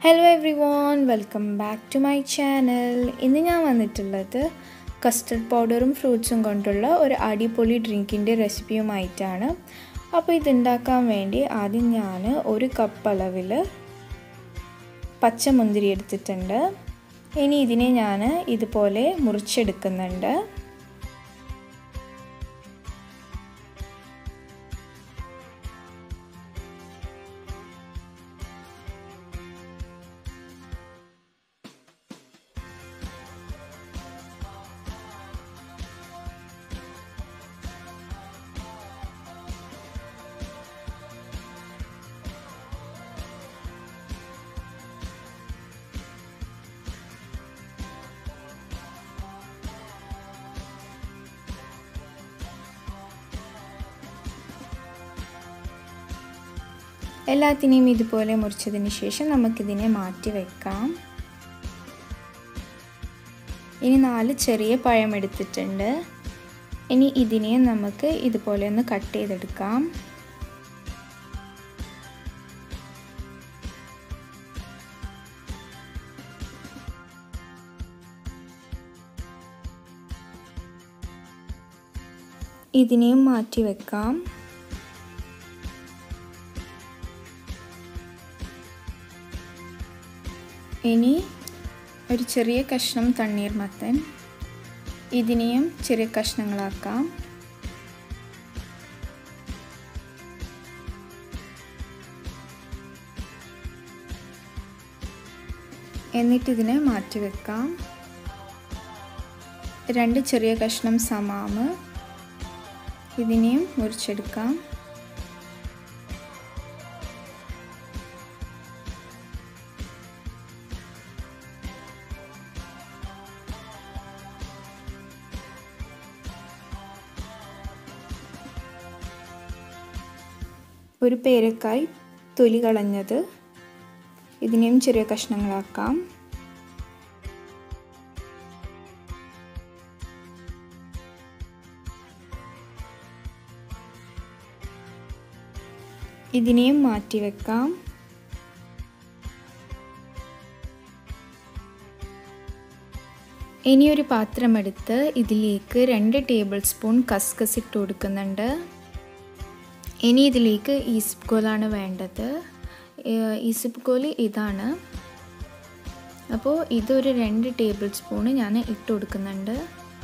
hello everyone welcome back to my channel ഇന്ന് ഞാൻ വന്നിട്ടുള്ളത് കസ്റ്റർഡ് പൗഡറും ഫ്രൂട്ട്സും കൊണ്ടുള്ള ഒരു അടിപൊളി ഡ്രിങ്കിൻ്റെ റെസിപ്പിയുമായിട്ടാണ് അപ്പോൾ ഇതുണ്ടാക്കാൻ വേണ്ടി ആദ്യം ഞാൻ ഒരു കപ്പ് അളവിൽ പച്ചമുന്തിരി എടുത്തിട്ടുണ്ട് ഇനി ഇതിനെ ഞാൻ ഇതുപോലെ മുറിച്ചെടുക്കുന്നുണ്ട് എല്ലാത്തിനെയും ഇതുപോലെ മുറിച്ചതിന് ശേഷം നമുക്കിതിനെ മാറ്റി വെക്കാം ഇനി നാല് ചെറിയ പഴം എടുത്തിട്ടുണ്ട് ഇനി ഇതിനെ നമുക്ക് ഇതുപോലെ ഒന്ന് കട്ട് ചെയ്തെടുക്കാം ഇതിനെയും മാറ്റി വെക്കാം ഇനി ഒരു ചെറിയ കഷ്ണം തണ്ണീർമത്തൻ ഇതിനെയും ചെറിയ കഷ്ണങ്ങളാക്കാം എന്നിട്ട് ഇതിനെ മാറ്റി വെക്കാം രണ്ട് ചെറിയ കഷ്ണം സമാമ് ഇതിനെയും മുറിച്ചെടുക്കാം ഒരു പേരക്കായ് തൊലി കളഞ്ഞത് ഇതിനെയും ചെറിയ കഷ്ണങ്ങളാക്കാം ഇതിനെയും മാറ്റി വെക്കാം ഇനി ഒരു പാത്രമെടുത്ത് ഇതിലേക്ക് രണ്ട് ടേബിൾ സ്പൂൺ കസ്കസ് ഇട്ട് കൊടുക്കുന്നുണ്ട് ഇനി ഇതിലേക്ക് ഈസിപ്കോലാണ് വേണ്ടത് ഈസിപ്കോല് ഇതാണ് അപ്പോൾ ഇതൊരു രണ്ട് ടേബിൾ സ്പൂണ് ഞാൻ ഇട്ട് കൊടുക്കുന്നുണ്ട്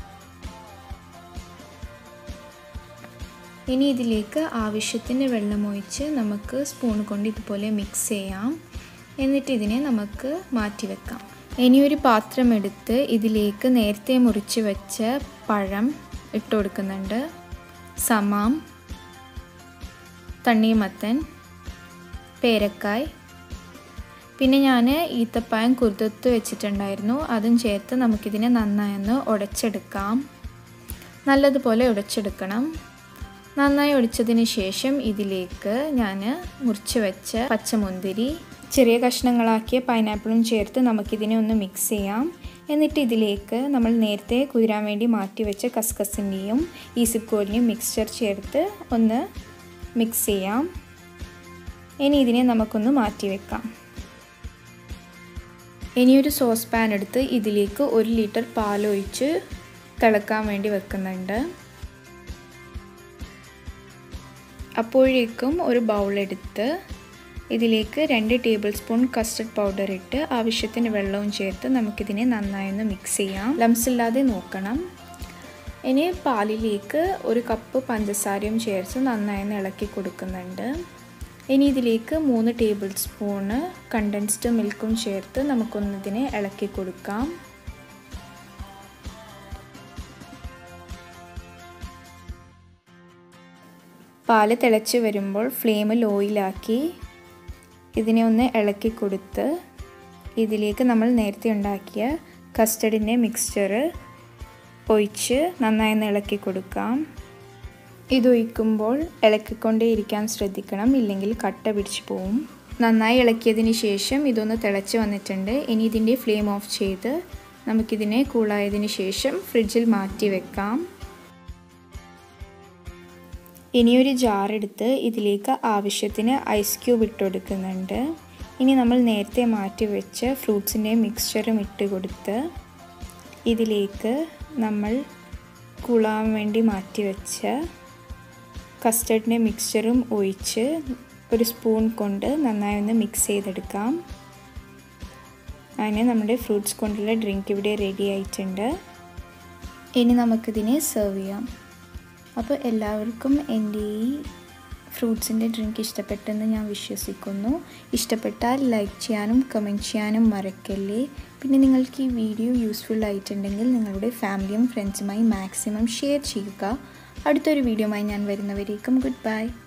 ഇനി ഇതിലേക്ക് ആവശ്യത്തിന് വെള്ളമൊഴിച്ച് നമുക്ക് സ്പൂൺ കൊണ്ട് ഇതുപോലെ മിക്സ് ചെയ്യാം എന്നിട്ട് ഇതിനെ നമുക്ക് മാറ്റി വെക്കാം ഇനി ഒരു പാത്രം എടുത്ത് ഇതിലേക്ക് നേരത്തെ മുറിച്ച് വെച്ച പഴം ഇട്ട് കൊടുക്കുന്നുണ്ട് സമാം തണ്ണിമത്തൻ പേരക്കായ് പിന്നെ ഞാൻ ഈത്തപ്പായം കുതിർത്ത് വെച്ചിട്ടുണ്ടായിരുന്നു അതും ചേർത്ത് നമുക്കിതിനെ നന്നായൊന്ന് ഉടച്ചെടുക്കാം നല്ലതുപോലെ ഉടച്ചെടുക്കണം നന്നായി ഒടിച്ചതിന് ശേഷം ഇതിലേക്ക് ഞാൻ മുറിച്ച് വെച്ച പച്ചമുന്തിരി ചെറിയ കഷ്ണങ്ങളാക്കിയ പൈനാപ്പിളും ചേർത്ത് നമുക്കിതിനെ ഒന്ന് മിക്സ് ചെയ്യാം എന്നിട്ട് ഇതിലേക്ക് നമ്മൾ നേരത്തെ കുതിരാൻ വേണ്ടി മാറ്റി വെച്ച കസ്കസിൻ്റെയും ഈസിക്കോലിൻ്റെയും മിക്സ്ചർ ചേർത്ത് ഒന്ന് മിക്സ് ചെയ്യാം ഇനി ഇതിനെ നമുക്കൊന്ന് മാറ്റി വെക്കാം ഇനി ഒരു സോസ് പാൻ എടുത്ത് ഇതിലേക്ക് ഒരു ലിറ്റർ പാലൊഴിച്ച് തിളക്കാൻ വേണ്ടി വെക്കുന്നുണ്ട് അപ്പോഴേക്കും ഒരു ബൗളെടുത്ത് ഇതിലേക്ക് രണ്ട് ടേബിൾ സ്പൂൺ കസ്റ്റർഡ് പൗഡർ ഇട്ട് ആവശ്യത്തിന് വെള്ളവും ചേർത്ത് നമുക്കിതിനെ നന്നായി ഒന്ന് മിക്സ് ചെയ്യാം ലംസ് ഇല്ലാതെ നോക്കണം ഇനി പാലിലേക്ക് ഒരു കപ്പ് പഞ്ചസാരയും ചേർത്ത് നന്നായി ഒന്ന് ഇളക്കി കൊടുക്കുന്നുണ്ട് ഇനി ഇതിലേക്ക് മൂന്ന് ടേബിൾ സ്പൂണ് കണ്ടൻസ്ഡ് മിൽക്കും ചേർത്ത് നമുക്കൊന്നിതിനെ ഇളക്കി കൊടുക്കാം പാല് തിളച്ച് വരുമ്പോൾ ഫ്ലെയിം ലോയിലാക്കി ഇതിനെ ഒന്ന് ഇളക്കി കൊടുത്ത് ഇതിലേക്ക് നമ്മൾ നേരത്തെ ഉണ്ടാക്കിയ കസ്റ്റഡിൻ്റെ മിക്സ്ചർ ഒഴിച്ച് നന്നായി ഒന്ന് ഇളക്കി കൊടുക്കാം ഇതൊഴിക്കുമ്പോൾ ഇളക്കിക്കൊണ്ടേ ഇരിക്കാൻ ശ്രദ്ധിക്കണം ഇല്ലെങ്കിൽ കട്ട പിടിച്ചു പോവും നന്നായി ഇളക്കിയതിന് ശേഷം ഇതൊന്ന് തിളച്ച് വന്നിട്ടുണ്ട് ഇനി ഇതിൻ്റെ ഫ്ലെയിം ഓഫ് ചെയ്ത് നമുക്കിതിനെ കൂളായതിന് ശേഷം ഫ്രിഡ്ജിൽ മാറ്റി വെക്കാം ഇനിയൊരു ജാർ എടുത്ത് ഇതിലേക്ക് ആവശ്യത്തിന് ഐസ് ക്യൂബ് ഇട്ട് കൊടുക്കുന്നുണ്ട് ഇനി നമ്മൾ നേരത്തെ മാറ്റി വെച്ച ഫ്രൂട്ട്സിൻ്റെ മിക്സ്ചറും ഇട്ട് കൊടുത്ത് ഇതിലേക്ക് നമ്മൾ കുളാൻ വേണ്ടി മാറ്റി വെച്ച കസ്റ്റർഡിൻ്റെ മിക്സ്ചറും ഒഴിച്ച് ഒരു സ്പൂൺ കൊണ്ട് നന്നായി ഒന്ന് മിക്സ് ചെയ്തെടുക്കാം അങ്ങനെ നമ്മുടെ ഫ്രൂട്ട്സ് കൊണ്ടുള്ള ഡ്രിങ്ക് ഇവിടെ റെഡി ആയിട്ടുണ്ട് ഇനി നമുക്കിതിനെ സെർവ് ചെയ്യാം അപ്പോൾ എല്ലാവർക്കും എൻ്റെ ഈ ഫ്രൂട്ട്സിൻ്റെ ഡ്രിങ്ക് ഇഷ്ടപ്പെട്ടെന്ന് ഞാൻ വിശ്വസിക്കുന്നു ഇഷ്ടപ്പെട്ടാൽ ലൈക്ക് ചെയ്യാനും കമൻറ്റ് ചെയ്യാനും മറക്കല്ലേ പിന്നെ നിങ്ങൾക്ക് ഈ വീഡിയോ യൂസ്ഫുൾ ആയിട്ടുണ്ടെങ്കിൽ നിങ്ങളുടെ ഫാമിലിയും ഫ്രണ്ട്സുമായി മാക്സിമം ഷെയർ ചെയ്യുക അടുത്തൊരു വീഡിയോയുമായി ഞാൻ വരുന്നവരേക്കും ഗുഡ് ബൈ